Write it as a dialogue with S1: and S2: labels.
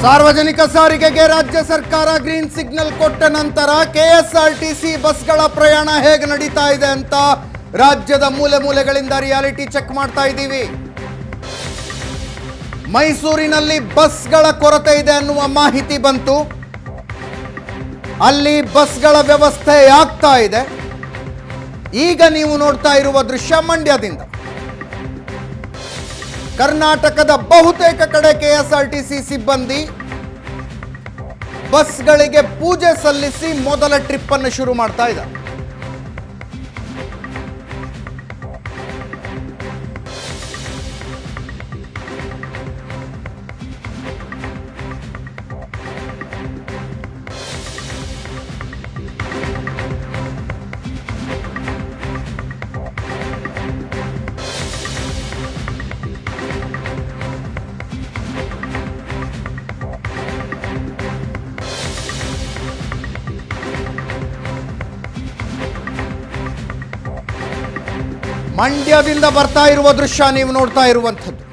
S1: ಸಾರ್ವಜನಿಕ ಸಾರಿಗೆಗೆ ರಾಜ್ಯ ಸರ್ಕಾರ ಗ್ರೀನ್ ಸಿಗ್ನಲ್ ಕೊಟ್ಟ ನಂತರ ಕೆಎಸ್ಆರ್ಟಿಸಿ ಬಸ್ಗಳ ಪ್ರಯಾಣ ಹೇಗೆ ನಡೀತಾ ಇದೆ ಅಂತ ರಾಜ್ಯದ ಮೂಲೆ ಮೂಲೆಗಳಿಂದ ರಿಯಾಲಿಟಿ ಚೆಕ್ ಮಾಡ್ತಾ ಇದ್ದೀವಿ ಮೈಸೂರಿನಲ್ಲಿ ಬಸ್ಗಳ ಕೊರತೆ ಇದೆ ಅನ್ನುವ ಮಾಹಿತಿ ಬಂತು ಅಲ್ಲಿ ಬಸ್ಗಳ ವ್ಯವಸ್ಥೆ ಆಗ್ತಾ ಇದೆ ಈಗ ನೀವು ನೋಡ್ತಾ ಇರುವ ದೃಶ್ಯ ಮಂಡ್ಯದಿಂದ ಕರ್ನಾಟಕದ ಬಹುತೇಕ ಕಡೆ ಕೆಎಸ್ಆರ್ಟಿಸಿ ಸಿಬ್ಬಂದಿ ಬಸ್ಗಳಿಗೆ ಪೂಜೆ ಸಲ್ಲಿಸಿ ಮೊದಲ ಟ್ರಿಪ್ ಅನ್ನು ಶುರು ಮಾಡ್ತಾ ಇದ್ದಾರೆ ಮಂಡ್ಯದಿಂದ ಬರ್ತಾ ಇರುವ ದೃಶ್ಯ ನೀವು ನೋಡ್ತಾ ಇರುವಂಥದ್ದು